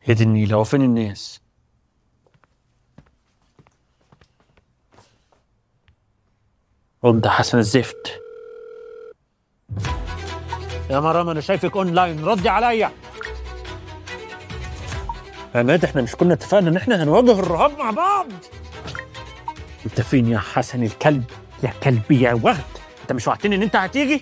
يا دي النيلة هو فين الناس؟ رد يا حسن الزفت يا مرام انا شايفك اونلاين ردي عليا عماد احنا مش كنا اتفقنا ان احنا هنواجه الرهاب مع بعض انت فين يا حسن الكلب يا كلبي يا وغد انت مش وعدتني ان انت هتيجي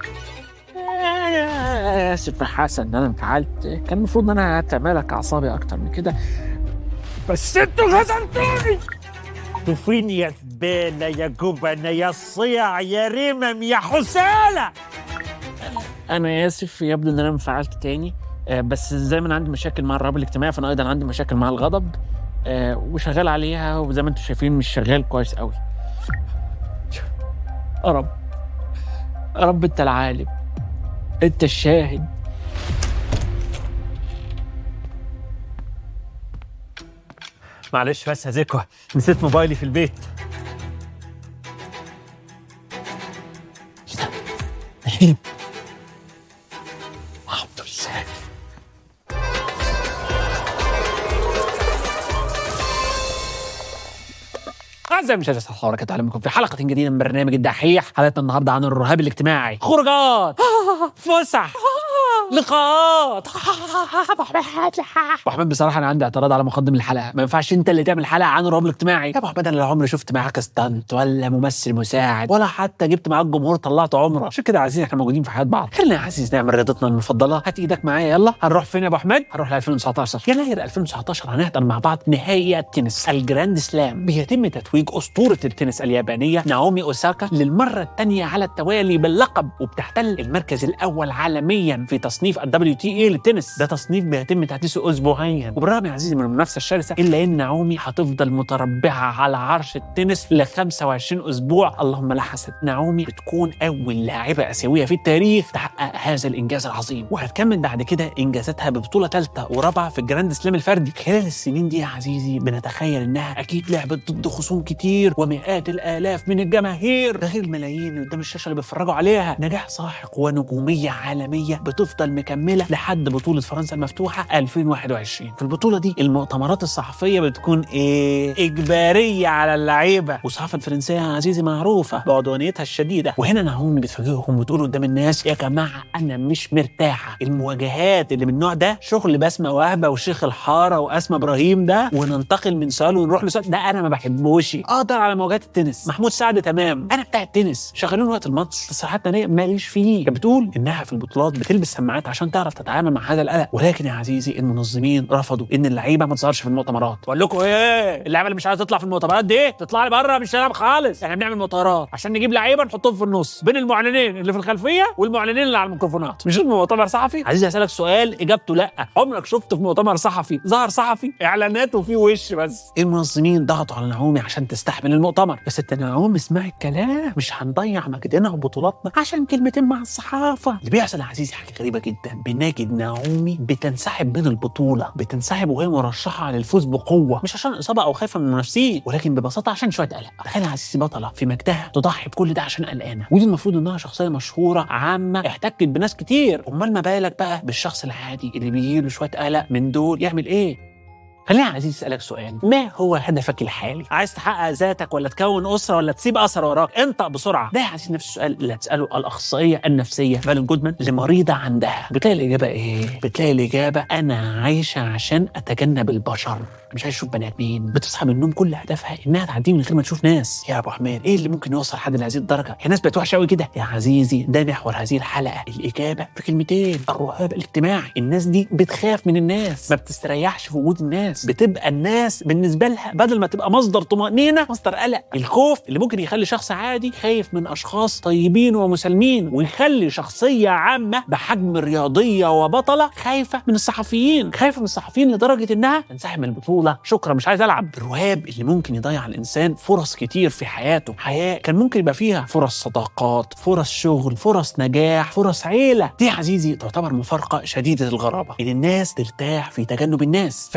آه، اسف يا حسن ان انا انفعلت كان المفروض ان انا اتمالك اعصابي اكتر من كده بس انتوا غزلتوني انتوا فين يا زباله يا جبنه يا صيع يا رمم يا حساله انا اسف يبدو ان انا انفعلت تاني آه، بس زي ما انا عندي مشاكل مع الرهاب الاجتماعي فانا ايضا عندي مشاكل مع الغضب آه، وشغال عليها وزي ما انتم شايفين مش شغال كويس قوي يا رب يا رب انت العالم انت الشاهد معلش بس يا زكوة نسيت موبايلي في البيت ايه ده؟ نهيب الحمد لله أعزائي المشاهدين السلام عليكم ورحمة الله وبركاته في حلقة جديدة من برنامج الدحيح حلقتنا النهاردة عن الرهاب الاجتماعي خروجات فسح لقاءات ابو حماد بصراحه انا عندي اعتراض على مقدم الحلقه ما ينفعش انت اللي تعمل حلقه عن الرهاب الاجتماعي يا ابو حماد انا لا عمري شفت معاك ستانت ولا ممثل مساعد ولا حتى جبت معاك جمهور طلعت عمره عشان كده عايزين احنا موجودين في حياه بعض خلينا يا عزيز نعمل رياضتنا المفضله هات ايدك معايا يلا هنروح فين يا ابو حماد هنروح ل 2019 يناير 2019 هنحضر مع بعض نهائي التنس الجراند سلام بيتم تتويج اسطوره التنس اليابانيه ناومي اوساكا للمره الثانيه على التوالي باللقب وبتحتل المركز الاول عالميا في تصنيف الدبليو تي اي للتنس ده تصنيف بيتم تحديثه اسبوعيا وبالرغم يا عزيزي من المنافسه الشرسه الا ان ناومي هتفضل متربعه على عرش التنس ل 25 اسبوع اللهم لا حسد ناومي بتكون اول لاعبه اسيويه في التاريخ تحقق هذا الانجاز العظيم وهتكمل بعد كده انجازاتها ببطوله ثالثه ورابعه في الجراند سلام الفردي خلال السنين دي يا عزيزي بنتخيل انها اكيد لعبت ضد خصوم كتير ومئات الالاف من الجماهير ده غير الملايين اللي قدام الشاشه اللي بيتفرجوا عليها نجاح ساحق ونجوميه عالميه بتفضل مكمله لحد بطوله فرنسا المفتوحه 2021 في البطوله دي المؤتمرات الصحفيه بتكون ايه اجباريه على اللعيبه والصحافه الفرنسيه يا عزيزي معروفه بعدوانيتها الشديده وهنا نهومي بتفاجئهم وتقول قدام الناس يا جماعه انا مش مرتاحه المواجهات اللي من النوع ده شغل بسمه وهبه وشيخ الحاره واسماء ابراهيم ده وننتقل من سؤال ونروح لسؤال ده انا ما بحبوش اقدر على مواجهات التنس محمود سعد تمام انا بتاع التنس شغالين وقت الماتش تصريحات ناريه ماليش فيه كانت بتقول انها في البطولات بتلبس سماعات عشان تعرف تتعامل مع هذا القلق ولكن يا عزيزي المنظمين رفضوا ان اللعيبه ما تظهرش في المؤتمرات بقول لكم ايه اللعيبه اللي مش عايزه تطلع في المؤتمرات دي تطلع لي بره مش هنلعب خالص احنا بنعمل مؤتمرات عشان نجيب لعيبه نحطهم في النص بين المعلنين اللي في الخلفيه والمعلنين اللي على الميكروفونات مش اسمه مؤتمر صحفي عزيزي هسالك سؤال اجابته لا عمرك شفت في مؤتمر صحفي ظهر صحفي اعلانات وفي وش بس المنظمين ضغطوا على نعومي عشان تستحمل المؤتمر بس انت نعومي اسمعي الكلام مش هنضيع مجدنا وبطولاتنا عشان كلمتين مع الصحافه اللي بيحصل يا عزيزي حاجه غريبه جدا بنجد نعومي بتنسحب من البطوله بتنسحب وهي مرشحه للفوز بقوه مش عشان اصابه او خايفه من المنافسين ولكن ببساطه عشان شويه قلق تخيل يا عزيزي بطله في مجدها تضحي بكل ده عشان قلقانه ودي المفروض انها شخصيه مشهوره عامه احتكت بناس كتير امال ما بالك بقى بالشخص العادي اللي بيجيله شويه قلق من دول يعمل ايه خليني يا عزيزي اسالك سؤال ما هو هدفك الحالي عايز تحقق ذاتك ولا تكون اسره ولا تسيب اثر وراك انطق بسرعه ده يا عزيزي نفس السؤال اللي هتساله الاخصائيه النفسيه فالن جودمان لمريضه عندها بتلاقي الاجابه ايه بتلاقي الاجابه انا عايشه عشان اتجنب البشر مش عايز اشوف بني ادمين بتصحى من النوم كل هدفها انها تعدي من غير ما تشوف ناس يا ابو حماد ايه اللي ممكن يوصل حد لهذه الدرجه هي ناس بقت وحشه قوي كده يا عزيزي ده محور هذه الحلقه الاجابه في كلمتين الرهاب الاجتماعي الناس دي بتخاف من الناس ما بتستريحش في وجود الناس بتبقى الناس بالنسبه لها بدل ما تبقى مصدر طمانينه مصدر قلق الخوف اللي ممكن يخلي شخص عادي خايف من اشخاص طيبين ومسالمين ويخلي شخصيه عامه بحجم رياضيه وبطله خايفه من الصحفيين خايفه من الصحفيين لدرجه انها تنسحب من البطوله شكرا مش عايز العب الرهاب اللي ممكن يضيع الانسان فرص كتير في حياته حياه كان ممكن يبقى فيها فرص صداقات فرص شغل فرص نجاح فرص عيله دي يا عزيزي تعتبر مفارقه شديده الغرابه ان الناس ترتاح في تجنب الناس في حين بقى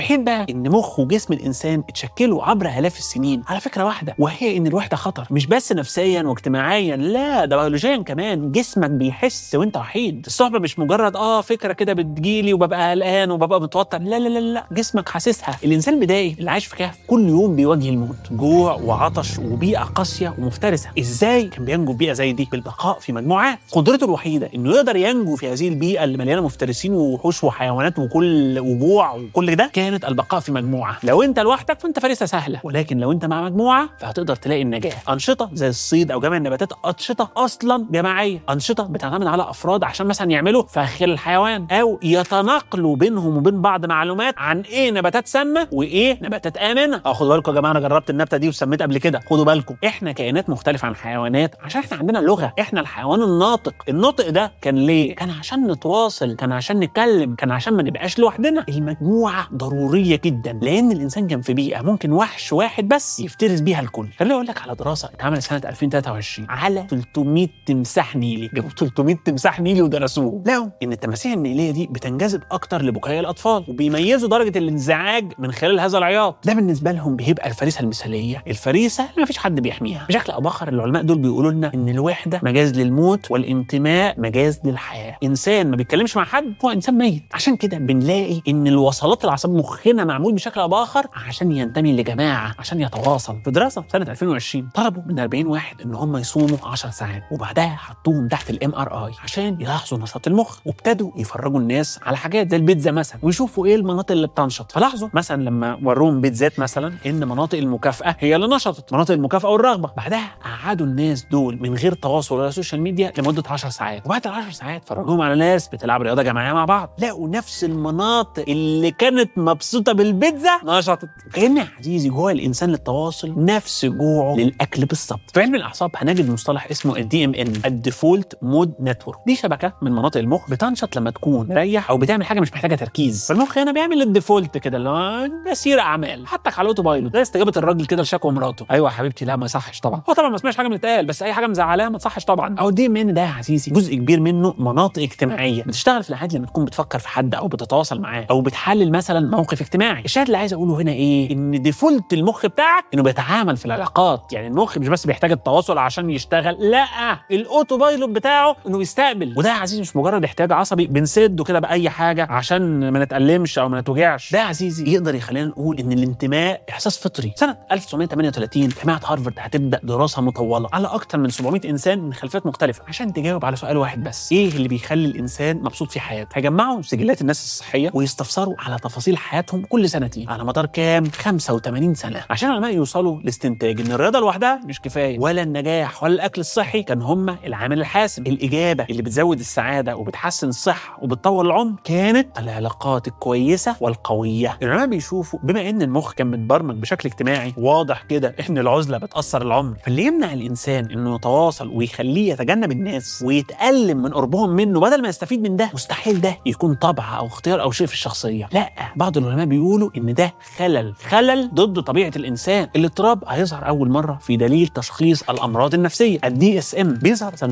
ان مخ وجسم الانسان اتشكلوا عبر الاف السنين على فكره واحده وهي ان الوحده خطر مش بس نفسيا واجتماعيا لا ده بيولوجيا كمان جسمك بيحس وانت وحيد الصحبه مش مجرد اه فكره كده بتجيلي وببقى قلقان وببقى متوتر لا لا لا لا جسمك حاسسها الانسان البدائي اللي عايش في كهف كل يوم بيواجه الموت جوع وعطش وبيئه قاسيه ومفترسه ازاي كان بينجو في بيئه زي دي بالبقاء في مجموعات قدرته الوحيده انه يقدر ينجو في هذه البيئه اللي مليانه مفترسين ووحوش وحيوانات وكل وجوع وكل ده كانت البقاء في مجموعه لو انت لوحدك فانت فريسه سهله ولكن لو انت مع مجموعه فهتقدر تلاقي النجاه انشطه زي الصيد او جمع النباتات انشطه اصلا جماعيه انشطه بتعتمد على افراد عشان مثلا يعملوا فخ الحيوان او يتناقلوا بينهم وبين بعض معلومات عن ايه نباتات سامه وايه نباتات امنه اه خدوا بالكم يا جماعه انا جربت النبته دي وسميت قبل كده خدوا بالكم احنا كائنات مختلفه عن الحيوانات عشان احنا عندنا لغه احنا الحيوان الناطق الناطق ده كان ليه كان عشان نتواصل كان عشان نتكلم كان عشان ما نبقاش لوحدنا المجموعه ضروريه جدا لان الانسان كان في بيئه ممكن وحش واحد بس يفترس بيها الكل خليني اقول لك على دراسه اتعملت سنه 2023 على 300 تمساح نيلي جابوا 300 تمساح نيلي ودرسوه لقوا ان التماسيح النيليه دي بتنجذب اكتر لبكاء الاطفال وبيميزوا درجه الانزعاج من خلال هذا العياط ده بالنسبه لهم بيبقى الفريسه المثاليه الفريسه اللي ما فيش حد بيحميها بشكل او باخر العلماء دول بيقولوا لنا ان الوحده مجاز للموت والانتماء مجاز للحياه انسان ما بيتكلمش مع حد هو انسان ميت عشان كده بنلاقي ان الوصلات العصب مخنا معمول بشكل او باخر عشان ينتمي لجماعه عشان يتواصل في دراسه سنه 2020 طلبوا من 40 واحد ان هم يصوموا 10 ساعات وبعدها حطوهم تحت الام ار اي عشان يلاحظوا نشاط المخ وابتدوا يفرجوا الناس على حاجات زي البيتزا مثلا ويشوفوا ايه المناطق اللي بتنشط فلاحظوا مثلا لما وروهم بيتزات مثلا ان مناطق المكافاه هي اللي نشطت مناطق المكافاه والرغبه بعدها قعدوا الناس دول من غير تواصل ولا سوشيال ميديا لمده 10 ساعات وبعد ال 10 ساعات فرجوهم على ناس بتلعب رياضه جماعيه مع بعض لقوا نفس المناطق اللي كانت مبسوطه بالبيتزا نشطت كان يا عزيزي جوع الانسان للتواصل نفس جوعه للاكل بالظبط في علم الاعصاب هنجد مصطلح اسمه الدي ام ان الديفولت مود نتورك دي شبكه من مناطق المخ بتنشط لما تكون مريح او بتعمل حاجه مش محتاجه تركيز فالمخ هنا بيعمل الديفولت كده اللي هو مسير اعمال حطك على الاوتو بايلوت زي استجابه الراجل كده لشكوى مراته ايوه يا حبيبتي لا ما يصحش طبعا هو طبعا ما سمعش حاجه من الاتقال بس اي حاجه مزعلاه ما تصحش طبعا او الدي ام ان ده يا عزيزي جزء كبير منه مناطق اجتماعيه بتشتغل في العادي لما تكون بتفكر في حد او بتتواصل معاه او بتحلل مثلا موقف اجتماعي الشاهد اللي عايز اقوله هنا ايه ان ديفولت المخ بتاعك انه بيتعامل في العلاقات يعني المخ مش بس بيحتاج التواصل عشان يشتغل لا الاوتو بايلوت بتاعه انه يستقبل وده يا عزيزي مش مجرد احتياج عصبي بنسده كده باي حاجه عشان ما نتالمش او ما نتوجعش ده يا عزيزي يقدر يخلينا نقول ان الانتماء احساس فطري سنه 1938 جامعه هارفارد هتبدا دراسه مطوله على اكثر من 700 انسان من خلفيات مختلفه عشان تجاوب على سؤال واحد بس ايه اللي بيخلي الانسان مبسوط في حياته هيجمعوا سجلات الناس الصحيه ويستفسروا على تفاصيل حياتهم كل سنتين على مدار كام 85 سنه عشان العلماء يوصلوا لاستنتاج ان الرياضه لوحدها مش كفايه ولا النجاح ولا الاكل الصحي كان هم العامل الحاسم الاجابه اللي بتزود السعاده وبتحسن الصحه وبتطول العمر كانت العلاقات الكويسه والقويه العلماء بيشوفوا بما ان المخ كان متبرمج بشكل اجتماعي واضح كده ان العزله بتاثر العمر فاللي يمنع الانسان انه يتواصل ويخليه يتجنب الناس ويتالم من قربهم منه بدل ما يستفيد من ده مستحيل ده يكون طبع او اختيار او شيء في الشخصيه لا بعض العلماء بيقولوا ان ده خلل خلل ضد طبيعه الانسان الاضطراب هيظهر اول مره في دليل تشخيص الامراض النفسيه الدي اس ام بيظهر سنه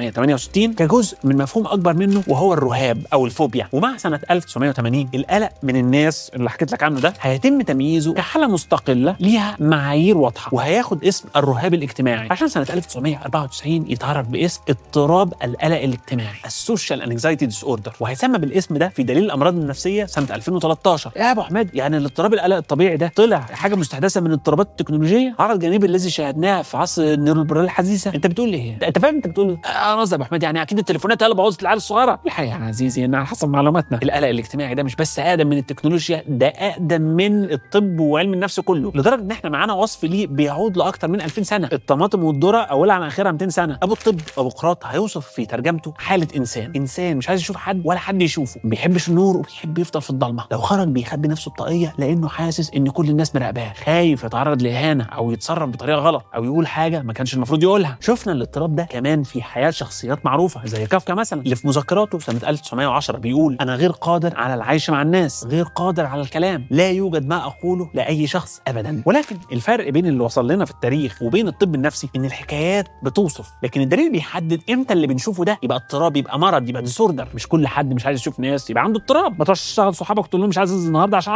1968 كجزء من مفهوم اكبر منه وهو الرهاب او الفوبيا ومع سنه 1980 القلق من الناس اللي حكيت لك عنه ده هيتم تمييزه كحاله مستقله ليها معايير واضحه وهياخد اسم الرهاب الاجتماعي عشان سنه 1994 يتعرف باسم اضطراب القلق الاجتماعي السوشيال انكزايتي ديس اوردر وهيسمى بالاسم ده في دليل الامراض النفسيه سنه 2013 يا ابو حماد يعني الاضطراب القلق الطبيعي ده طلع حاجه مستحدثه من الاضطرابات التكنولوجيه عرض جانبي الذي شاهدناه في عصر النيورالبرال الحديثه انت بتقول ايه انت فاهم انت بتقول انا قصدي يا ابو حماد يعني اكيد التليفونات هي اللي بوظت العيال الصغيره الحقيقه يا عزيزي ان على حسب معلوماتنا القلق الاجتماعي ده مش بس اقدم من التكنولوجيا ده اقدم من الطب وعلم النفس كله لدرجه ان احنا معانا وصف ليه بيعود لاكثر من 2000 سنه الطماطم والذره اولها عن اخرها 200 سنه ابو الطب ابو قراط هيوصف في ترجمته حاله انسان انسان مش عايز يشوف حد ولا حد يشوفه ما بيحبش النور وبيحب يفضل في الضلمه لو خرج بيخبي نفسه بطاقيه لانه حاسس ان كل الناس مراقباه خايف يتعرض لاهانه او يتصرف بطريقه غلط او يقول حاجه ما كانش المفروض يقولها شفنا الاضطراب ده كمان في حياه شخصيات معروفه زي كافكا مثلا اللي في مذكراته سنه 1910 بيقول انا غير قادر على العيش مع الناس غير قادر على الكلام لا يوجد ما اقوله لاي شخص ابدا ولكن الفرق بين اللي وصل لنا في التاريخ وبين الطب النفسي ان الحكايات بتوصف لكن الدليل بيحدد امتى اللي بنشوفه ده يبقى اضطراب يبقى مرض يبقى ديسوردر مش كل حد مش عايز يشوف ناس يبقى عنده اضطراب ما تروحش تشتغل صحابك تقول لهم مش عايز انزل النهارده عشان عندي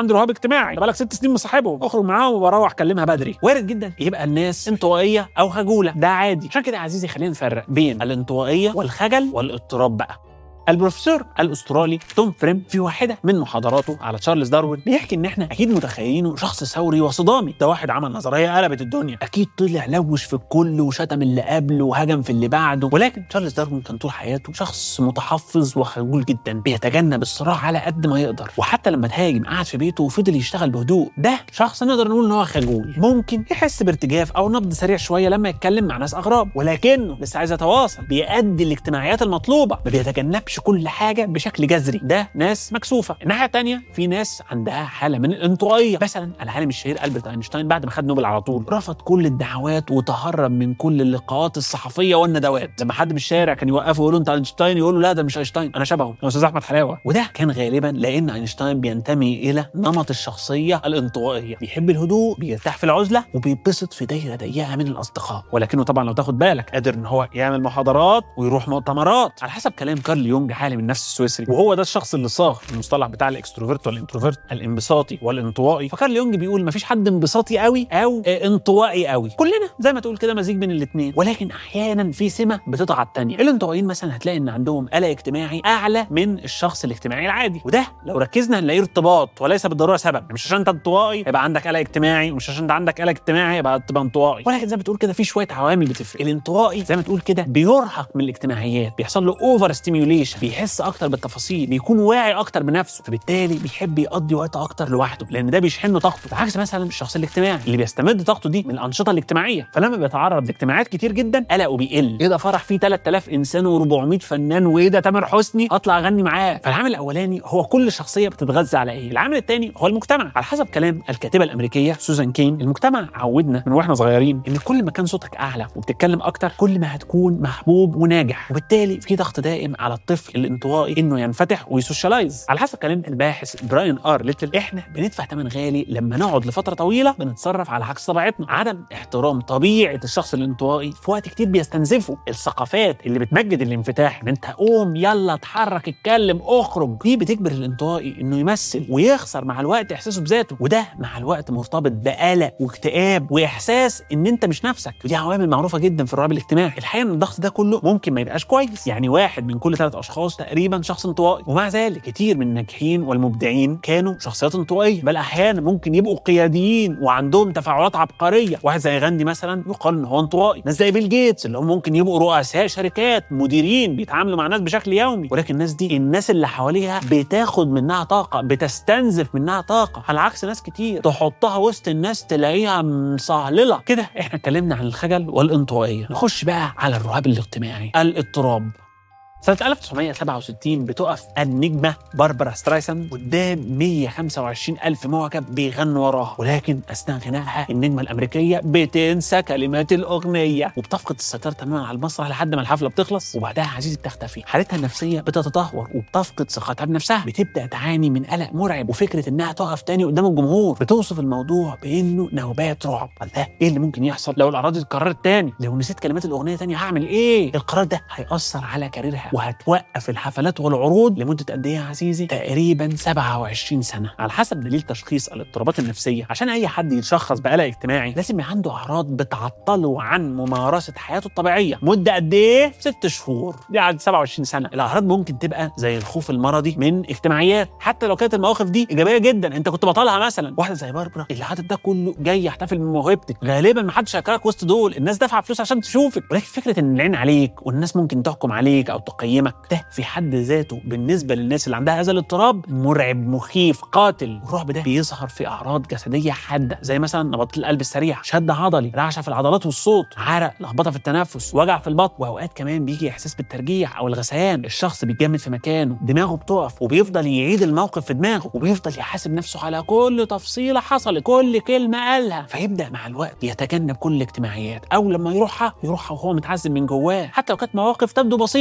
عندي رهاب اجتماعي ده بقالك ست سنين مصاحبهم اخرج معاهم وبروح اكلمها بدري وارد جدا يبقى الناس انطوائيه او خجوله ده عادي عشان كده يا عزيزي خلينا نفرق بين الانطوائيه والخجل والاضطراب بقى البروفيسور الاسترالي توم فريم في واحده من محاضراته على تشارلز داروين بيحكي ان احنا اكيد متخيلينه شخص ثوري وصدامي ده واحد عمل نظريه قلبت الدنيا اكيد طلع لوش في الكل وشتم اللي قبله وهجم في اللي بعده ولكن تشارلز داروين كان طول حياته شخص متحفظ وخجول جدا بيتجنب الصراع على قد ما يقدر وحتى لما تهاجم قعد في بيته وفضل يشتغل بهدوء ده شخص نقدر نقول ان هو خجول ممكن يحس بارتجاف او نبض سريع شويه لما يتكلم مع ناس اغراب ولكنه لسه عايز يتواصل بيأدي الاجتماعيات المطلوبه ما بيتجنبش كل حاجه بشكل جذري ده ناس مكسوفه الناحيه الثانيه في ناس عندها حاله من الانطوائيه مثلا العالم الشهير البرت اينشتاين بعد ما خد نوبل على طول رفض كل الدعوات وتهرب من كل اللقاءات الصحفيه والندوات لما حد من الشارع كان يوقفه ويقول له انت اينشتاين يقول له لا ده مش اينشتاين انا شبهه انا استاذ احمد حلاوه وده كان غالبا لان اينشتاين بينتمي الى نمط الشخصيه الانطوائيه بيحب الهدوء بيرتاح في العزله وبيتبسط في دايره ضيقه من الاصدقاء ولكنه طبعا لو تاخد بالك قادر ان هو يعمل محاضرات ويروح مؤتمرات على حسب كلام كارل يونج عالم النفس السويسري وهو ده الشخص اللي صاغ المصطلح بتاع الاكستروفيرت والانتروفيرت الانبساطي والانطوائي فكارل يونج بيقول مفيش حد انبساطي قوي او آه، انطوائي قوي كلنا زي ما تقول كده مزيج بين الاثنين ولكن احيانا في سمه بتطغى على الثانيه الانطوائيين مثلا هتلاقي ان عندهم قلق اجتماعي اعلى من الشخص الاجتماعي العادي وده لو ركزنا هنلاقيه ارتباط وليس بالضروره سبب مش عشان انت انطوائي يبقى عندك قلق اجتماعي ومش عشان انت عندك قلق اجتماعي يبقى تبقى انطوائي ولكن زي ما بتقول كده في شويه عوامل بتفرق الانطوائي زي ما تقول كده بيرهق من الاجتماعيات بيحصل له اوفر ستيميوليشن بيحس اكتر بالتفاصيل بيكون واعي اكتر بنفسه فبالتالي بيحب يقضي وقت اكتر لوحده لان ده بيشحن له طاقته بعكس مثلا الشخص الاجتماعي اللي بيستمد طاقته دي من الانشطه الاجتماعيه فلما بيتعرض لاجتماعات كتير جدا قلقه بيقل ايه ده فرح فيه 3000 انسان و400 فنان وايه ده تامر حسني اطلع اغني معاه فالعامل الاولاني هو كل شخصيه بتتغذى على ايه العامل الثاني هو المجتمع على حسب كلام الكاتبه الامريكيه سوزان كين المجتمع عودنا من واحنا صغيرين ان كل ما كان صوتك اعلى وبتتكلم اكتر كل ما هتكون محبوب وناجح وبالتالي في ضغط دائم على الطفل الانطوائي انه ينفتح ويسوشيالايز على حسب كلام الباحث براين ار ليتل احنا بندفع ثمن غالي لما نقعد لفتره طويله بنتصرف على عكس طبيعتنا عدم احترام طبيعه الشخص الانطوائي في وقت كتير بيستنزفه الثقافات اللي بتمجد الانفتاح ان انت قوم يلا اتحرك اتكلم اخرج دي بتجبر الانطوائي انه يمثل ويخسر مع الوقت احساسه بذاته وده مع الوقت مرتبط بقلق واكتئاب واحساس ان انت مش نفسك ودي عوامل معروفه جدا في الرهاب الاجتماعي الحقيقه ان الضغط ده كله ممكن ما يبقاش كويس يعني واحد من كل ثلاث اشخاص تقريبا شخص انطوائي ومع ذلك كتير من الناجحين والمبدعين كانوا شخصيات انطوائيه بل احيانا ممكن يبقوا قياديين وعندهم تفاعلات عبقريه واحد زي غاندي مثلا يقال ان هو انطوائي ناس زي بيل جيتس اللي هم ممكن يبقوا رؤساء شركات مديرين بيتعاملوا مع ناس بشكل يومي ولكن الناس دي الناس اللي حواليها بتاخد منها طاقه بتستنزف منها طاقه على عكس ناس كتير تحطها وسط الناس تلاقيها مصهلله كده احنا اتكلمنا عن الخجل والانطوائيه نخش بقى على الرهاب الاجتماعي الاضطراب سنة 1967 بتقف النجمة باربرا سترايسن قدام 125 ألف معجب بيغنوا وراها ولكن أثناء غنائها النجمة الأمريكية بتنسى كلمات الأغنية وبتفقد السيطرة تماما على المسرح لحد ما الحفلة بتخلص وبعدها عزيزي بتختفي حالتها النفسية بتتدهور وبتفقد ثقتها بنفسها بتبدأ تعاني من قلق مرعب وفكرة إنها تقف تاني قدام الجمهور بتوصف الموضوع بإنه نوبات رعب الله إيه اللي ممكن يحصل لو الأعراض دي اتكررت تاني لو نسيت كلمات الأغنية تاني هعمل إيه القرار ده هيأثر على كاريرها وهتوقف الحفلات والعروض لمده قد ايه يا عزيزي؟ تقريبا 27 سنه، على حسب دليل تشخيص الاضطرابات النفسيه، عشان اي حد يتشخص بقلق اجتماعي لازم يبقى عنده اعراض بتعطله عن ممارسه حياته الطبيعيه، مده قد ايه؟ ست شهور، دي عاد 27 سنه، الاعراض ممكن تبقى زي الخوف المرضي من اجتماعيات، حتى لو كانت المواقف دي ايجابيه جدا، انت كنت بطلها مثلا، واحده زي باربرا اللي عدد ده كله جاي يحتفل بموهبتك، غالبا ما حدش هيكرهك وسط دول، الناس دافعه فلوس عشان تشوفك، ولكن فكره ان العين عليك والناس ممكن تحكم عليك او تقيمك ده في حد ذاته بالنسبه للناس اللي عندها هذا الاضطراب مرعب مخيف قاتل والرعب ده بيظهر في اعراض جسديه حاده زي مثلا نبضات القلب السريع شد عضلي رعشه في العضلات والصوت عرق لخبطه في التنفس وجع في البطن واوقات كمان بيجي احساس بالترجيع او الغثيان الشخص بيتجمد في مكانه دماغه بتقف وبيفضل يعيد الموقف في دماغه وبيفضل يحاسب نفسه على كل تفصيله حصلت كل كلمه قالها فيبدا مع الوقت يتجنب كل الاجتماعيات او لما يروحها يروحها وهو متعذب من جواه حتى لو كانت مواقف تبدو بسيطه حاجه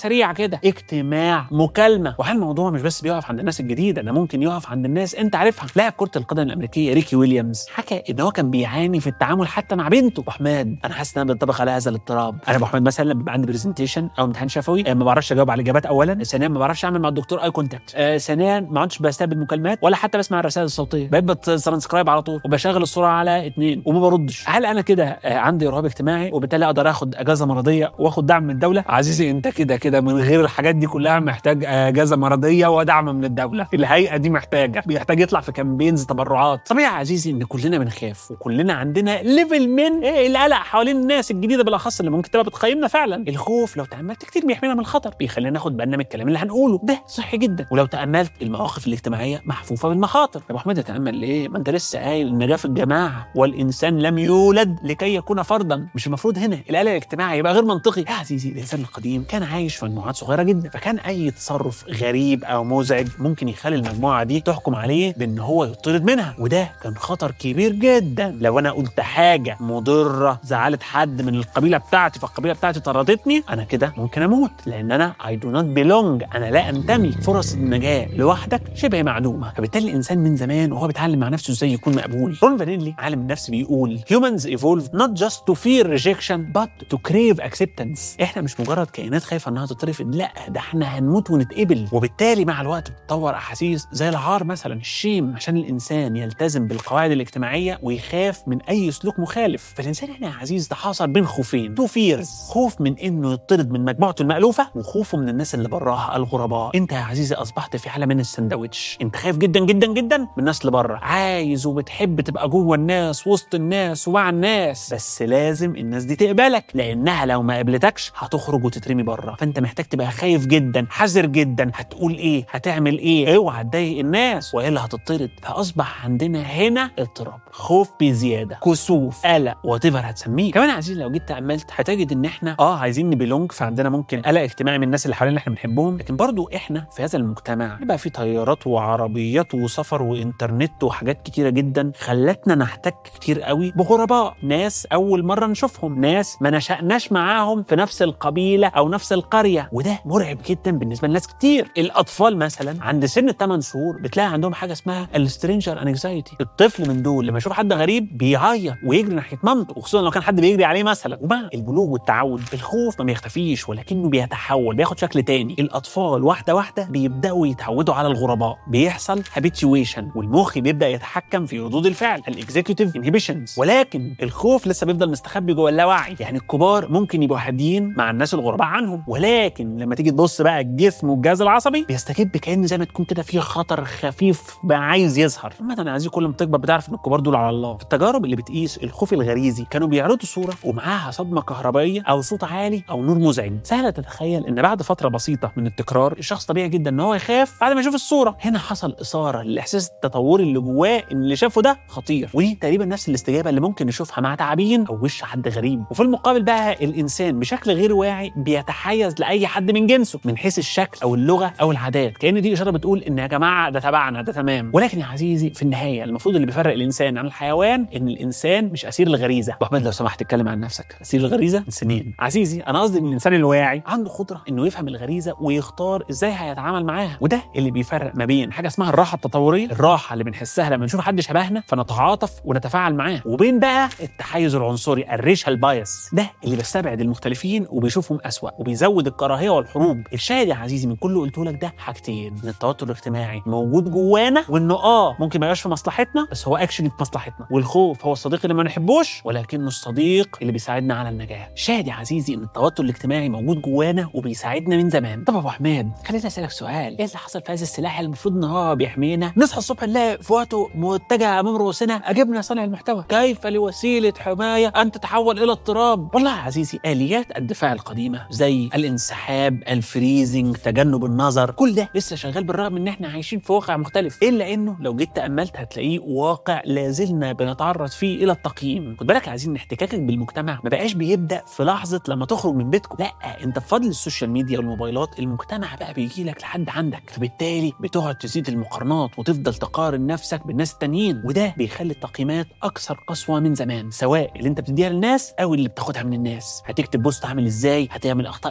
سريعه كده اجتماع مكالمه وهل الموضوع مش بس بيقف عند الناس الجديده ده ممكن يقف عند الناس انت عارفها لاعب كره القدم الامريكيه ريكي ويليامز حكى ان هو كان بيعاني في التعامل حتى مع بنته ابو حماد انا حاسس ان انا بنطبق على هذا الاضطراب انا ابو حماد مثلا لما بيبقى عندي برزنتيشن او امتحان شفوي آه، ما بعرفش اجاوب على الاجابات اولا ثانيا ما بعرفش اعمل مع الدكتور اي كونتاكت آه، ثانيا ما عدتش بستقبل مكالمات ولا حتى بسمع الرسائل الصوتيه بقيت بتسرنسكرايب على طول وبشغل الصوره على اثنين وما بردش هل انا كده آه، عندي رهاب اجتماعي وبالتالي اقدر اخد اجازه مرضيه واخد دعم من الدوله عزيزي انت كده كده من غير الحاجات دي كلها محتاج اجازه مرضيه ودعم من الدوله الهيئه دي محتاجه بيحتاج يطلع في كامبينز تبرعات طبيعي يا عزيزي ان كلنا بنخاف وكلنا عندنا ليفل من إيه القلق حوالين الناس الجديده بالاخص اللي ممكن تبقى بتقيمنا فعلا الخوف لو تاملت كتير بيحمينا من الخطر بيخلينا ناخد بالنا من الكلام اللي هنقوله ده صحي جدا ولو تاملت المواقف الاجتماعيه محفوفه بالمخاطر يا ابو حميد تامل ليه ما انت لسه قايل ان ده في الجماعه والانسان لم يولد لكي يكون فردا مش المفروض هنا القلق الاجتماعي يبقى غير منطقي يا عزيزي الانسان القديم كان عايش في مجموعات صغيره جدا فكان اي تصرف غريب او مزعج ممكن يخلي المجموعه دي تحكم عليه بان هو يطرد منها وده كان خطر كبير جدا لو انا قلت حاجه مضره زعلت حد من القبيله بتاعتي فالقبيله بتاعتي طردتني انا كده ممكن اموت لان انا اي دو نوت بيلونج انا لا انتمي فرص النجاه لوحدك شبه معدومه فبالتالي الانسان من زمان وهو بيتعلم مع نفسه ازاي يكون مقبول رون فانيلي عالم النفس بيقول humans evolve not just to fear rejection but to crave acceptance احنا مش مجرد كائنات خايفه انها تترفض لا ده احنا هنموت ونتقبل وبالتالي مع الوقت بتتطور احاسيس زي العار مثلا الشيم عشان الانسان يلتزم بالقواعد الاجتماعيه ويخاف من اي سلوك مخالف فالانسان هنا يا عزيز تحاصر بين خوفين تو فيرز خوف من انه يطرد من مجموعته المالوفه وخوفه من الناس اللي براها الغرباء انت يا عزيزي اصبحت في حاله من السندوتش انت خايف جدا جدا جدا من الناس اللي بره عايز وبتحب تبقى جوه الناس وسط الناس ومع الناس بس لازم الناس دي تقبلك لانها لو ما قبلتكش هتخرج وتترمي بره فانت محتاج تبقى خايف جدا حذر جدا هتقول ايه هتعمل ايه اوعى تضايق الناس والا هتطرد فاصبح عندنا هنا اضطراب خوف بزياده كسوف قلق وات هتسميه كمان يا عزيزي لو جيت تاملت هتجد ان احنا اه عايزين نبيلونج فعندنا ممكن قلق اجتماعي من الناس اللي حوالينا اللي احنا بنحبهم لكن برضو احنا في هذا المجتمع بقى في طيارات وعربيات وسفر وانترنت وحاجات كتيره جدا خلتنا نحتك كتير قوي بغرباء ناس اول مره نشوفهم ناس ما نشأناش معاهم في نفس القبيله او نفس القريه وده مرعب جدا بالنسبه لناس كتير الاطفال مثلا عند سن 8 شهور بتلاقي عندهم حاجه اسمها السترينجر انكزايتي الطفل من دول لما يشوف حد غريب بيعيط ويجري ناحيه مامته وخصوصا لو كان حد بيجري عليه مثلا ومع البلوغ والتعود الخوف ما بيختفيش ولكنه بيتحول بياخد شكل تاني الاطفال واحده واحده بيبداوا يتعودوا على الغرباء بيحصل هابيتويشن والمخ بيبدا يتحكم في ردود الفعل الاكزيكتيف انهبيشنز ولكن الخوف لسه بيفضل مستخبي جوه اللاوعي يعني الكبار ممكن يبقوا هاديين مع الناس الغرباء عنهم ولكن لما تيجي تبص بقى الجسم والجهاز العصبي بيستجيب كان زي ما تكون كده في خطر خفيف بقى عايز يظهر مثلا عايز كل ما تكبر بتعرف ان الكبار دول على الله في التجارب اللي بتقيس الخوف الغريزي كانوا بيعرضوا صوره ومعاها صدمه كهربائيه او صوت عالي او نور مزعج سهل تتخيل ان بعد فتره بسيطه من التكرار الشخص طبيعي جدا ان هو يخاف بعد ما يشوف الصوره هنا حصل اثاره للاحساس التطوري اللي جواه ان اللي شافه ده خطير ودي تقريبا نفس الاستجابه اللي ممكن نشوفها مع تعابين او وش حد غريب وفي المقابل بقى الانسان بشكل غير واعي بيتحيز لاي حد من جنسه من حيث الشكل او اللغه او العادات كان دي اشاره بتقول ان يا جماعه ده تبعنا ده تمام ولكن يا عزيزي في النهايه المفروض اللي بيفرق الانسان عن الحيوان ان الانسان مش اسير الغريزه ابو احمد لو سمحت اتكلم عن نفسك اسير الغريزه سنين عزيزي انا قصدي ان الانسان الواعي عنده قدره انه يفهم الغريزه ويختار ازاي هيتعامل معاها وده اللي بيفرق ما بين حاجه اسمها الراحه التطوريه الراحه اللي بنحسها لما نشوف حد شبهنا فنتعاطف ونتفاعل معاه وبين بقى التحيز العنصري الريشال بايس ده اللي بيستبعد المختلفين وبيشوفهم اسوا وبيزود الكراهيه والحروب الشاهد يا عزيزي من كل اللي قلته لك ده حاجتين ان التوتر الاجتماعي موجود جوانا وانه اه ممكن ما يبقاش في مصلحتنا بس هو اكشلي في مصلحتنا والخوف هو الصديق اللي ما نحبوش ولكنه الصديق اللي بيساعدنا على النجاح شاهد يا عزيزي ان التوتر الاجتماعي موجود جوانا وبيساعدنا من زمان طب يا ابو حماد خليني اسالك سؤال ايه اللي حصل في هذا السلاح اللي المفروض ان هو بيحمينا نصحى الصبح نلاقي في وقته متجه امام رؤوسنا اجبنا صانع المحتوى كيف لوسيله حمايه ان تتحول الى اضطراب والله يا عزيزي اليات الدفاع القديمه زي الانسحاب الفريزنج تجنب النظر كل ده لسه شغال بالرغم ان احنا عايشين في واقع مختلف الا انه لو جيت تاملت هتلاقيه واقع لازلنا بنتعرض فيه الى التقييم خد بالك عايزين احتكاكك بالمجتمع ما بقاش بيبدا في لحظه لما تخرج من بيتكم لا انت بفضل السوشيال ميديا والموبايلات المجتمع بقى بيجي لك لحد عندك فبالتالي بتقعد تزيد المقارنات وتفضل تقارن نفسك بالناس التانيين وده بيخلي التقييمات اكثر قسوه من زمان سواء اللي انت بتديها للناس او اللي بتاخدها من الناس هتكتب بوست عامل ازاي هتعمل اخطاء املائيه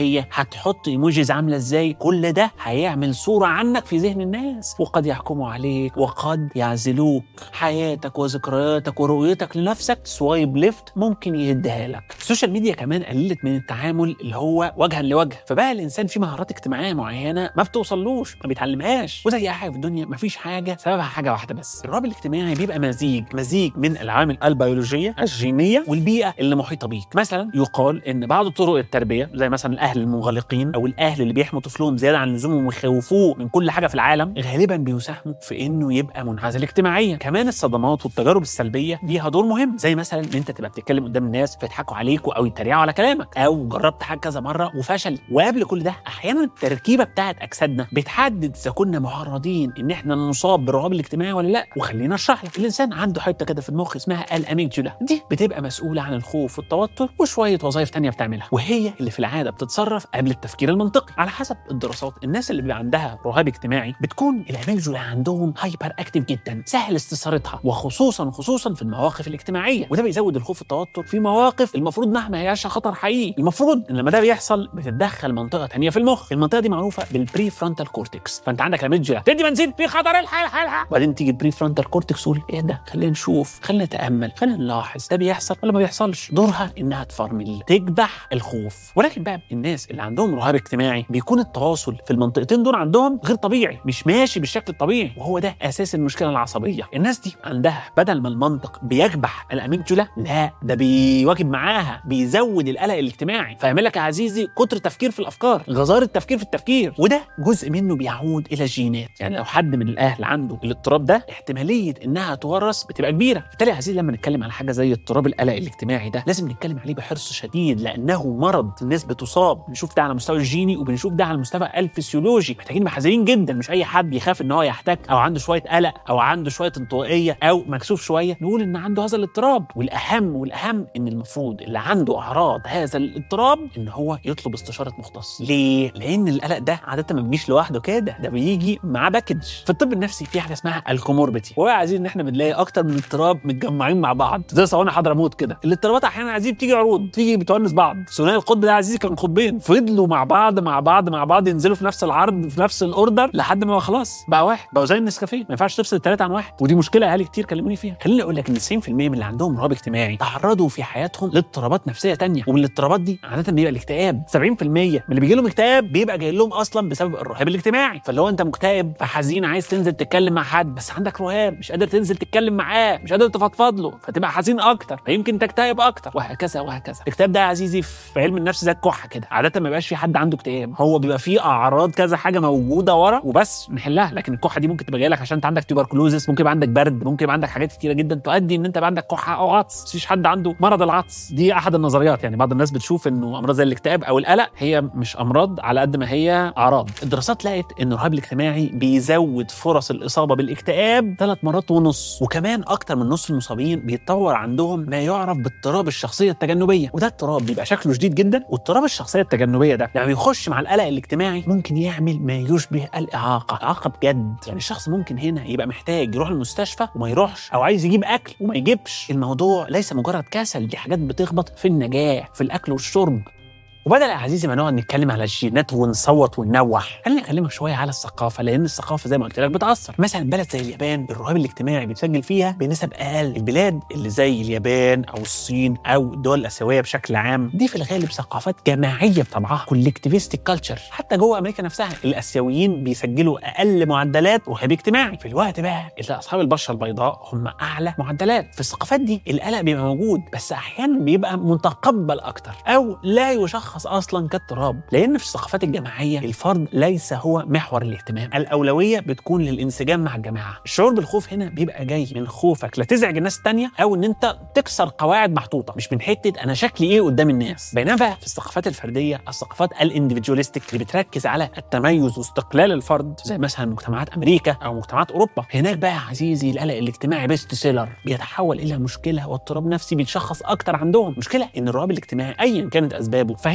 هي هتحط ايموجيز عامله ازاي كل ده هيعمل صوره عنك في ذهن الناس وقد يحكموا عليك وقد يعزلوك حياتك وذكرياتك ورؤيتك لنفسك سوايب ليفت ممكن يهدها لك السوشيال ميديا كمان قللت من التعامل اللي هو وجها لوجه فبقى الانسان في مهارات اجتماعيه معينه ما بتوصلوش ما بيتعلمهاش وزي اي حاجه في الدنيا ما فيش حاجه سببها حاجه واحده بس الرهاب الاجتماعي بيبقى مزيج مزيج من العوامل البيولوجيه الجينيه والبيئه اللي محيطه بيك مثلا يقال ان بعض طرق التربيه زي مثلا الاهل المنغلقين او الاهل اللي بيحموا طفلهم زياده عن اللزوم ويخوفوه من كل حاجه في العالم غالبا بيساهموا في انه يبقى منعزل اجتماعيا كمان الصدمات والتجارب السلبيه ليها دور مهم زي مثلا ان انت تبقى بتتكلم قدام الناس فيضحكوا عليك او يتريقوا على كلامك او جربت حاجه كذا مره وفشل وقبل كل ده احيانا التركيبه بتاعت اجسادنا بتحدد اذا كنا معرضين ان احنا نصاب بالرهاب الاجتماعي ولا لا وخلينا اشرح لك الانسان عنده حته كده في المخ اسمها الاميجدولا دي بتبقى مسؤوله عن الخوف والتوتر وشويه وظائف تانية بتعملها وهي اللي في العاده بتتصرف قبل التفكير المنطقي على حسب الدراسات الناس اللي بيبقى عندها رهاب اجتماعي بتكون الاميجدولا عندهم هايبر اكتيف جدا سهل استثارتها وخصوصا خصوصا في المواقف الاجتماعيه وده بيزود الخوف والتوتر في مواقف المفروض مهما هياش خطر حقيقي المفروض ان لما ده بيحصل بتتدخل منطقه تانية في المخ المنطقه دي معروفه بالبري فرونتال كورتكس فانت عندك الاميجدولا تدي بنزين في خطر الحق الحق الحق وبعدين تيجي البري فرونتال كورتكس تقول ايه ده خلينا نشوف خلينا نتامل خلينا نلاحظ ده بيحصل ولا ما بيحصلش دورها انها تفرمل تكبح الخوف ولكن بقى الناس اللي عندهم رهاب اجتماعي بيكون التواصل في المنطقتين دول عندهم غير طبيعي مش ماشي بالشكل الطبيعي وهو ده اساس المشكله العصبيه الناس دي عندها بدل ما المنطق بيكبح الاميجدولا لا ده بيواكب معاها بيزود القلق الاجتماعي فيعمل لك يا عزيزي كتر تفكير في الافكار غزاره التفكير في التفكير وده جزء منه بيعود الى الجينات يعني لو حد من الاهل عنده الاضطراب ده احتماليه انها تورث بتبقى كبيره بالتالي يا عزيزي لما نتكلم على حاجه زي اضطراب القلق الاجتماعي ده لازم نتكلم عليه بحرص شديد لانه مرض الناس بتصاب بنشوف ده على المستوى الجيني وبنشوف ده على المستوى الفسيولوجي محتاجين نبقى حذرين جدا مش اي حد بيخاف ان هو يحتك او عنده شويه قلق او عنده شويه انطوائيه او مكسوف شويه نقول ان عنده هذا الاضطراب والاهم والاهم ان المفروض اللي عنده اعراض هذا الاضطراب ان هو يطلب استشاره مختص ليه لان القلق ده عاده ما بيجيش لوحده كده ده بيجي معاه باكج في الطب النفسي في حاجه اسمها الكوموربيتي وهو عايزين ان احنا بنلاقي اكتر من اضطراب متجمعين مع بعض زي صواني حضرموت كده الاضطرابات احيانا عزيزي بتيجي عروض تيجي بتونس بعض ثنائي القطب ده عزيزي كان قطبين فضلوا مع بعض مع بعض مع بعض ينزلوا في نفس العرض في نفس الاوردر لحد ما هو خلاص بقى واحد بقوا زي النسكافيه ما ينفعش تفصل الثلاثه عن واحد ودي مشكله اهالي كتير كلموني فيها خليني اقول لك ان 90% من اللي عندهم رهاب اجتماعي تعرضوا في حياتهم لاضطرابات نفسيه تانية ومن الاضطرابات دي عاده بيبقى الاكتئاب 70% من اللي بيجي لهم اكتئاب بيبقى جاي لهم اصلا بسبب الرهاب الاجتماعي فاللي هو انت مكتئب فحزين عايز تنزل تتكلم مع حد بس عندك رهاب مش قادر تنزل تتكلم معاه مش قادر تفضفض له فتبقى حزين اكتر فيمكن تكتئب اكتر وهكذا وهكذا الاكتئاب ده يا عزيزي في علم النفس زي الكحه كده عاده ما بيبقاش في حد عنده اكتئاب هو بيبقى فيه اعراض كذا حاجه موجوده ورا وبس نحلها لكن الكحه دي ممكن تبقى جايه لك عشان انت عندك تيوبركلوزس ممكن يبقى عندك برد ممكن يبقى عندك حاجات كتيره جدا تؤدي ان انت يبقى عندك كحه او عطس مفيش حد عنده مرض العطس دي احد النظريات يعني بعض الناس بتشوف انه امراض زي الاكتئاب او القلق هي مش امراض على قد ما هي اعراض الدراسات لقت ان الرهاب الاجتماعي بيزود فرص الاصابه بالاكتئاب ثلاث مرات ونص وكمان اكتر من نص المصابين بيتطور عندهم ما يعرف باضطراب الشخصيه التجنبيه وده اضطراب بيبقى شكله شديد جدا واضطراب الشخصيه التجنبيه ده لما بيخش مع القلق الاجتماعي ممكن يعمل ما يشبه الاعاقه اعاقه بجد يعني الشخص ممكن هنا يبقى محتاج يروح المستشفى وما يروحش او عايز يجيب اكل وما يجيبش الموضوع ليس مجرد كسل دي حاجات بتخبط في النجاح في الاكل والشرب وبدل يا عزيزي ما نقعد نتكلم على الجينات ونصوت وننوح خليني اكلمك شويه على الثقافه لان الثقافه زي ما قلت لك بتاثر مثلا بلد زي اليابان الرهاب الاجتماعي بيتسجل فيها بنسب اقل البلاد اللي زي اليابان او الصين او الدول الاسيويه بشكل عام دي في الغالب ثقافات جماعيه بطبعها كولكتيفيستيك كلتشر حتى جوه امريكا نفسها الاسيويين بيسجلوا اقل معدلات رهاب اجتماعي في الوقت بقى اللي اصحاب البشره البيضاء هم اعلى معدلات في الثقافات دي القلق بيبقى موجود بس احيانا بيبقى متقبل اكتر او لا يشخص اصلا كاضطراب لان في الثقافات الجماعيه الفرد ليس هو محور الاهتمام الاولويه بتكون للانسجام مع الجماعه الشعور بالخوف هنا بيبقى جاي من خوفك لا تزعج الناس التانية او ان انت تكسر قواعد محطوطه مش من حته انا شكلي ايه قدام الناس بينما بقى في الثقافات الفرديه الثقافات الاندفيدواليستيك اللي بتركز على التميز واستقلال الفرد زي مثلا مجتمعات امريكا او مجتمعات اوروبا هناك بقى يا عزيزي القلق الاجتماعي بيست سيلر بيتحول الى مشكله واضطراب نفسي بيتشخص اكتر عندهم مشكله ان الرهاب الاجتماعي ايا كانت اسبابه فهي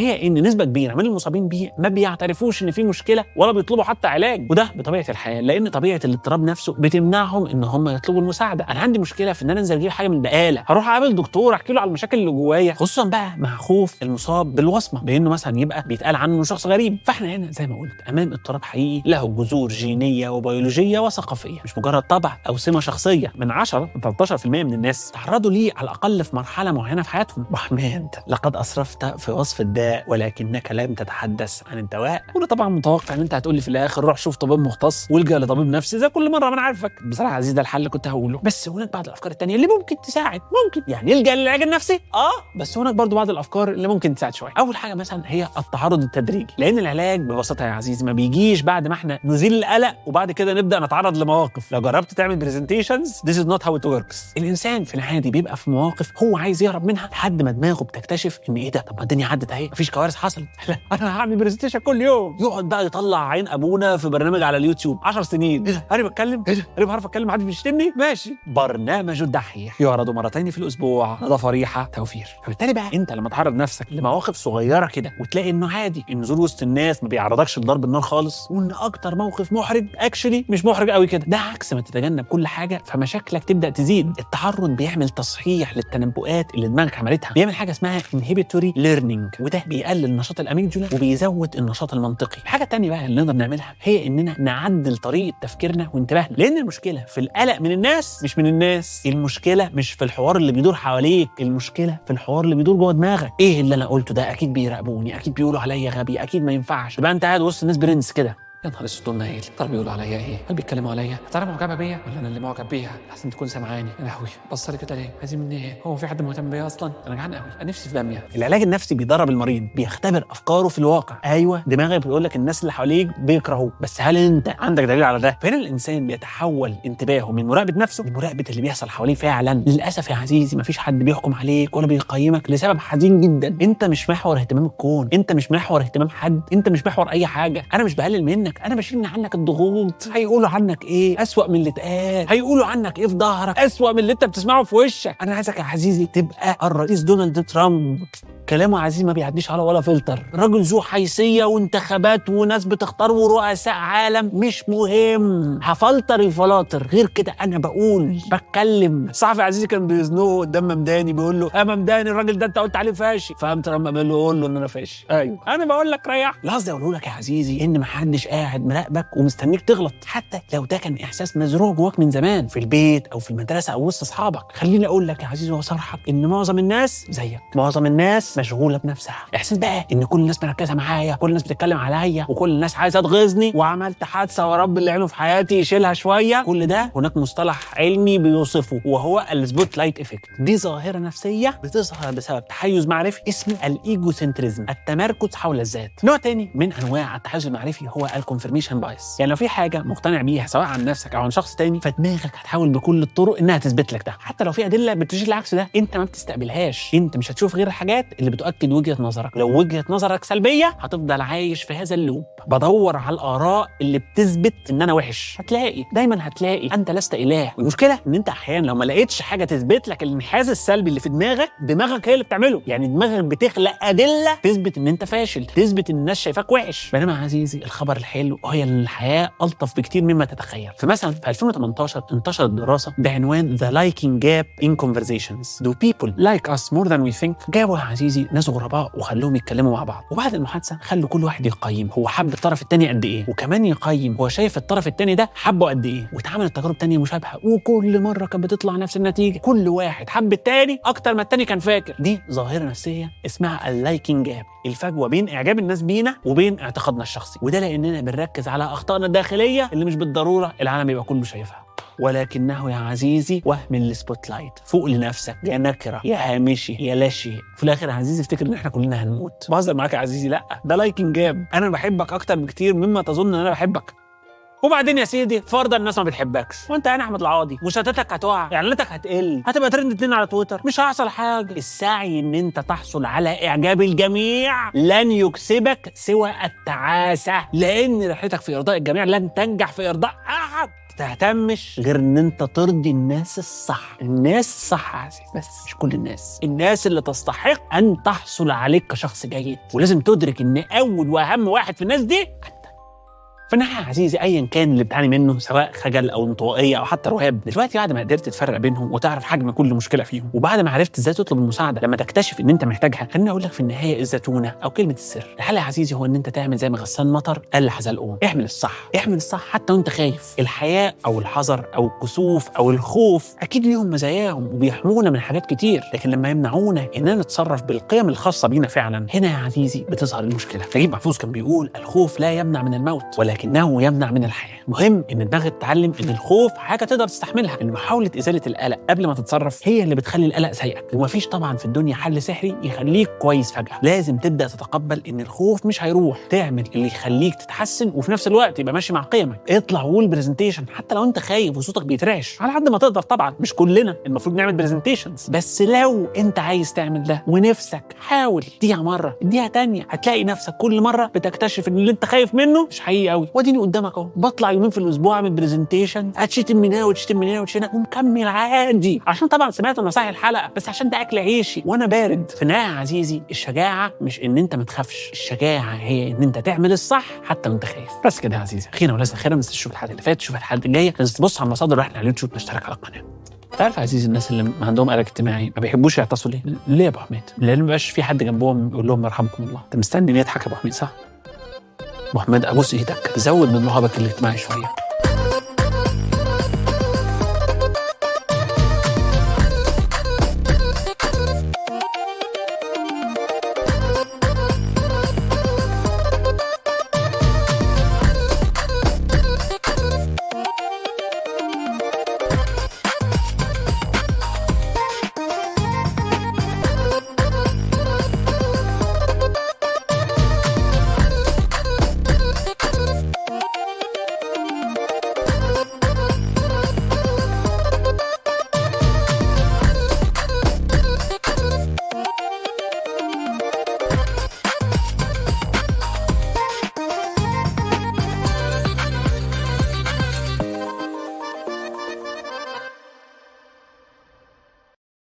هي ان نسبه كبيره من المصابين بيه ما بيعترفوش ان في مشكله ولا بيطلبوا حتى علاج وده بطبيعه الحياه لان طبيعه الاضطراب نفسه بتمنعهم ان هم يطلبوا المساعده انا عندي مشكله في ان انا انزل اجيب حاجه من البقاله هروح اقابل دكتور احكي له على المشاكل اللي جوايا خصوصا بقى مع خوف المصاب بالوصمه بانه مثلا يبقى بيتقال عنه انه شخص غريب فاحنا هنا زي ما قلت امام اضطراب حقيقي له جذور جينيه وبيولوجيه وثقافيه مش مجرد طبع او سمه شخصيه من 10 ل 13% من الناس تعرضوا ليه على الاقل في مرحله معينه في حياتهم وحماد لقد اسرفت في وصف الداء ولكنك لم تتحدث عن الدواء وانا طبعا متوقع ان انت هتقول لي في الاخر روح شوف طبيب مختص والجا لطبيب نفسي زي كل مره ما انا عارفك بصراحه عزيز ده الحل اللي كنت هقوله بس هناك بعض الافكار التانية اللي ممكن تساعد ممكن يعني يلجا للعلاج النفسي اه بس هناك برضو بعض الافكار اللي ممكن تساعد شويه اول حاجه مثلا هي التعرض التدريجي لان العلاج ببساطه يا عزيزي ما بيجيش بعد ما احنا نزيل القلق وبعد كده نبدا نتعرض لمواقف لو جربت تعمل برزنتيشنز this is not how it works الانسان في العادي بيبقى في مواقف هو عايز يهرب منها لحد ما دماغه بتكتشف ان ايه ده طب ما الدنيا عدت اهي مفيش كوارث حصلت لا انا هعمل برزنتيشن كل يوم يقعد بقى يطلع عين ابونا في برنامج على اليوتيوب 10 سنين ايه ده انا بتكلم ايه ده انا بعرف اتكلم محدش بيشتمني ماشي برنامج الدحيح يعرض مرتين في الاسبوع نظافه ريحه توفير فبالتالي بقى انت لما تعرض نفسك لمواقف صغيره كده وتلاقي انه عادي النزول وسط الناس ما بيعرضكش لضرب النار خالص وان اكتر موقف محرج اكشلي مش محرج قوي كده ده عكس ما تتجنب كل حاجه فمشاكلك تبدا تزيد التعرض بيعمل تصحيح للتنبؤات اللي دماغك عملتها بيعمل حاجه اسمها انهبيتوري ليرنينج وده بيقلل نشاط الاميجدولا وبيزود النشاط المنطقي الحاجه الثانيه بقى اللي نقدر نعملها هي اننا نعدل طريقه تفكيرنا وانتباهنا لان المشكله في القلق من الناس مش من الناس المشكله مش في الحوار اللي بيدور حواليك المشكله في الحوار اللي بيدور جوه دماغك ايه اللي انا قلته ده اكيد بيراقبوني اكيد بيقولوا عليا غبي اكيد ما ينفعش تبقى انت قاعد وسط الناس برنس كده يا نهار اسود دول نايل ترى بيقولوا عليا ايه؟ هل بيتكلموا عليا؟ ترى معجبه بيا ولا انا اللي معجب بيها؟ احسن تكون سامعاني يا لهوي بص لي كده ليه؟ عايزين مني ايه؟ هو في حد مهتم بيا اصلا؟ انا جعان قوي انا نفسي في باميه العلاج النفسي بيدرب المريض بيختبر افكاره في الواقع ايوه دماغك بتقول لك الناس اللي حواليك بيكرهوك بس هل انت عندك دليل على ده؟ فهنا الانسان بيتحول انتباهه من مراقبه نفسه لمراقبه اللي بيحصل حواليه فعلا للاسف يا عزيزي مفيش حد بيحكم عليك ولا بيقيمك لسبب حزين جدا انت مش محور اهتمام الكون انت مش محور اهتمام حد انت مش محور اي حاجه انا مش بقلل منك انا بشيل من عنك الضغوط هيقولوا عنك ايه اسوأ من اللي اتقال هيقولوا عنك ايه في ظهرك اسوأ من اللي انت بتسمعه في وشك انا عايزك يا عزيزي تبقى الرئيس دونالد ترامب كلامه عزيزي ما بيعديش على ولا فلتر راجل ذو حيثيه وانتخابات وناس بتختار ورؤساء عالم مش مهم هفلتر الفلاتر غير كده انا بقول بتكلم صحفي عزيزي كان بيزنقه قدام ممداني بيقول له يا ممداني الراجل ده انت قلت عليه فاشي فقام ترامب قال له قول له ان انا فاشي ايوه انا بقول لك ريح لا قصدي اقول لك يا عزيزي ان محدش قاعد مراقبك ومستنيك تغلط حتى لو ده كان احساس مزروع جواك من زمان في البيت او في المدرسه او وسط اصحابك خليني اقول لك يا عزيزي واصارحك ان معظم الناس زيك معظم الناس مشغوله بنفسها احساس بقى ان كل الناس مركزه معايا كل الناس بتتكلم عليا وكل الناس عايزه تغيظني وعملت حادثه ورب اللي عينه في حياتي يشيلها شويه كل ده هناك مصطلح علمي بيوصفه وهو السبوت لايت افكت دي ظاهره نفسيه بتظهر بسبب تحيز معرفي اسمه الايجوسنتريزم التمركز حول الذات نوع تاني من انواع التحيز المعرفي هو الكونفرميشن بايس يعني لو في حاجه مقتنع بيها سواء عن نفسك او عن شخص تاني فدماغك هتحاول بكل الطرق انها تثبت لك ده حتى لو في ادله بتشير العكس ده انت ما بتستقبلهاش انت مش هتشوف غير الحاجات اللي بتؤكد وجهه نظرك لو وجهه نظرك سلبيه هتفضل عايش في هذا اللوب بدور على الاراء اللي بتثبت ان انا وحش هتلاقي دايما هتلاقي انت لست اله والمشكله ان انت احيانا لو ما لقيتش حاجه تثبت لك الانحاز السلبي اللي في دماغك دماغك هي اللي بتعمله يعني دماغك بتخلق ادله تثبت ان انت فاشل تثبت ان الناس شايفاك وحش بينما يا عزيزي الخبر الحلو هي ان الحياه الطف بكتير مما تتخيل فمثلا في 2018 انتشرت دراسه بعنوان The Liking Gap in Conversations Do people like us more than we think جابوا يا عزيزي ناس غرباء وخلوهم يتكلموا مع بعض وبعد المحادثه خلوا كل واحد يقيم هو حب الطرف الثاني قد ايه وكمان يقيم هو شايف الطرف الثاني ده حبه قد ايه واتعملت تجارب تانية مشابهه وكل مره كانت بتطلع نفس النتيجه كل واحد حب التاني اكتر ما التاني كان فاكر دي ظاهره نفسيه اسمها اللايكنج جاب الفجوه بين اعجاب الناس بينا وبين اعتقادنا الشخصي وده لاننا بنركز على اخطائنا الداخليه اللي مش بالضروره العالم يبقى كله شايفها ولكنه يا عزيزي وهم السبوت لايت فوق لنفسك يا نكره يا هامشي يا لا شيء في الاخر يا عزيزي افتكر ان احنا كلنا هنموت بهزر معاك يا عزيزي لا ده لايكنج جاب انا بحبك اكتر بكتير مما تظن ان انا بحبك وبعدين يا سيدي فرضا الناس ما بتحبكش وانت انا احمد العوضي مشاهداتك هتقع اعلاناتك هتقل هتبقى ترند اتنين على تويتر مش هيحصل حاجه السعي ان انت تحصل على اعجاب الجميع لن يكسبك سوى التعاسه لان رحلتك في ارضاء الجميع لن تنجح في ارضاء احد تهتمش غير ان انت ترضي الناس الصح الناس الصح يا عزيز بس مش كل الناس الناس اللي تستحق ان تحصل عليك كشخص جيد ولازم تدرك ان اول واهم واحد في الناس دي انت فالناحية يا عزيزي ايا كان اللي بتعاني منه سواء خجل او انطوائيه او حتى رهاب دلوقتي بعد ما قدرت تفرق بينهم وتعرف حجم كل مشكله فيهم وبعد ما عرفت ازاي تطلب المساعده لما تكتشف ان انت محتاجها خليني اقول لك في النهايه الزتونه او كلمه السر الحل يا عزيزي هو ان انت تعمل زي ما غسان مطر قال لحزلقوم اعمل الصح اعمل الصح حتى وانت خايف الحياء او الحذر او الكسوف او الخوف اكيد ليهم مزاياهم وبيحمونا من حاجات كتير لكن لما يمنعونا اننا نتصرف بالقيم الخاصه بينا فعلا هنا يا عزيزي بتظهر المشكله نجيب محفوظ كان بيقول الخوف لا يمنع من الموت ولكنه يمنع من الحياه مهم ان دماغك تتعلم ان الخوف حاجه تقدر تستحملها ان محاوله ازاله القلق قبل ما تتصرف هي اللي بتخلي القلق سايقك ومفيش طبعا في الدنيا حل سحري يخليك كويس فجاه لازم تبدا تتقبل ان الخوف مش هيروح تعمل اللي يخليك تتحسن وفي نفس الوقت يبقى ماشي مع قيمك اطلع وقول برزنتيشن حتى لو انت خايف وصوتك بيترعش على قد ما تقدر طبعا مش كلنا المفروض نعمل برزنتيشنز بس لو انت عايز تعمل ده ونفسك حاول اديها مره اديها تانية هتلاقي نفسك كل مره بتكتشف ان اللي انت خايف منه مش حقيقي قوي واديني قدامك اهو بطلع يومين في الاسبوع اعمل برزنتيشن اتشتم من هنا وتشتم من هنا وتشتم من هنا ومكمل عادي عشان طبعا سمعت نصائح الحلقه بس عشان ده اكل عيشي وانا بارد في النهايه يا عزيزي الشجاعه مش ان انت ما تخافش الشجاعه هي ان انت تعمل الصح حتى وانت خايف بس كده يا عزيزي اخيرا وليس اخيرا ما تنساش تشوف الحلقه اللي فاتت تشوف الحلقه الجايه لازم تبص على المصادر واحنا على اليوتيوب نشترك على القناه تعرف يا عزيزي الناس اللي ما عندهم قلق اجتماعي ما بيحبوش يعتصوا ليه؟ ليه يا ابو حميد؟ لان ما بيبقاش في حد جنبهم يقول لهم يرحمكم الله، انت مستني ان يضحك يا ابو حميد صح؟ ابو حميد ابوس ايدك زود من رهابك الاجتماعي شويه